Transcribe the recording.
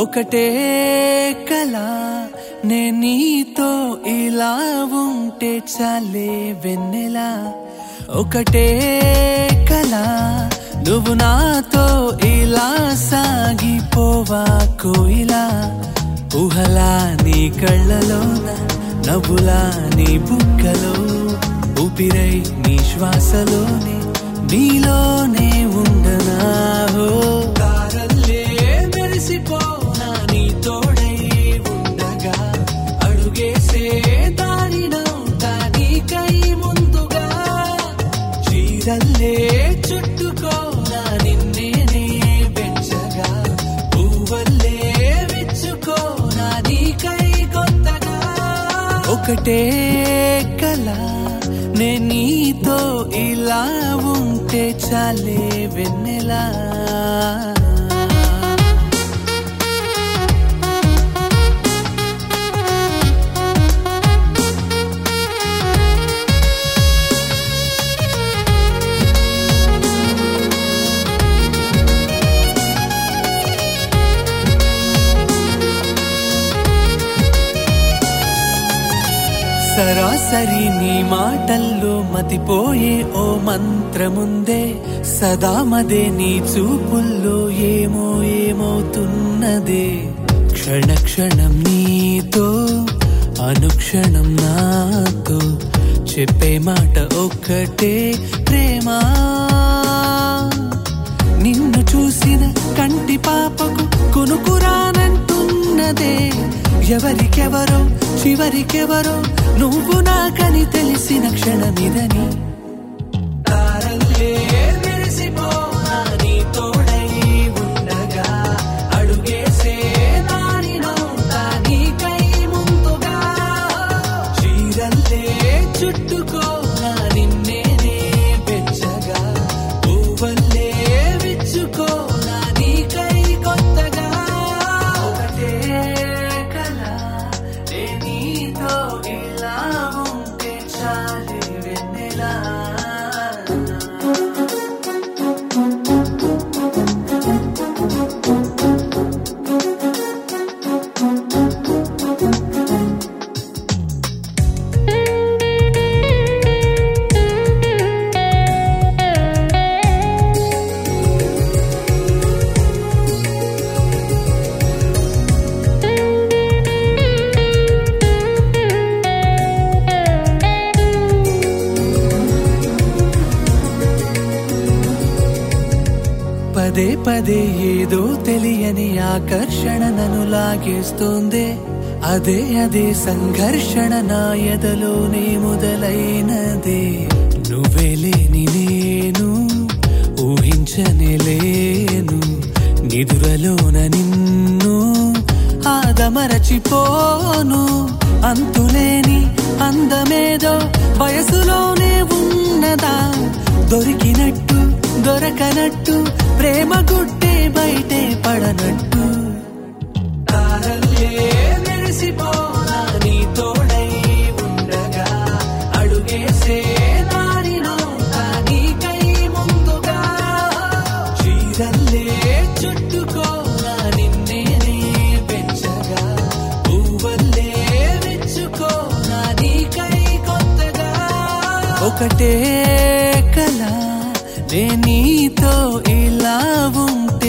ఒకటే కల నే నీతో ఇలా ఉంటే చాలే వెన్నెలా ఒకటే కల నువ్వు నాతో ఇలా సాగిపోవా కోయిలా ఊహలా నీ కళ్ళలోన నవ్వులా నీ బుక్కలో ఊపిరై నీ శ్వాసలోనే నీలోనే ఉండనా హో తారల్లే మెరిసిపోనా నీ తోడై ఉండగా అడుగేసే దారినవుతా నీకై ముందుగా చీరల్లే చుట్టుకోనా నిన్నే నే పెంచగా పువ్వల్లే విచ్చుకోనా నీకై కొత్తగా ఒకటే కల నే నీతో ఇలా ఉంటే చాలే వెన్నెలా సరాసరి నీ మాటల్లో మతిపోయే ఓ మంత్రముందే సదా మదే నీ చూపుల్లో ఏమో ఏమవుతున్నదే క్షణ క్షణం నీతో అనుక్షణం నాతో చెప్పే మాట ఒక్కటే ప్రేమా నిన్ను చూసిన కంటి పాపకు కొనుకురానంటున్నదే ఎవరికెవరో చివరికెవరో నువ్వు నాకని తెలిసిన క్షణమిదని తారల్లే మెరిసిపోనా నీ తోడై ఉండగా అడుగేసే దారినవుతా నీకై ముందుగా చీరల్లే చుట్టుకోనా నిన్నే నే పెంచగా పువ్వల్లే విచ్చుకోనా నీకై కొత్తగా ఒకటే కల నే నీతో ఇలా ఉంటే చాలే వెన్నెలా పదే పదే ఏదో తెలియని ఆకర్షణ నన్ను లాగేస్తోందే అదే అదే సంఘర్షణ నా ఎదలోనే మొదలైనదే నువ్వే లేని నేను ఊహించనే లేను నిదురలోన నిన్ను ఆదమరచిపోను అంతులేని అందమేదో వయసులోనే ఉన్నదా దొరికినట్టు దొరకనట్టు ప్రేమ గుట్టే బయటే పడనట్టు తారల్లే మెరిసిపోనా నీ తోడై ఉండగా అడుగేసే దారినవుతా నీకై ముందుగా చీరల్లే చుట్టుకోనా నిన్నే నే పెంచగా పువ్వల్లే విచ్చుకోనా నీకై కొత్తగా ఒకటే కల నే నీతో ఇలా ఉంటే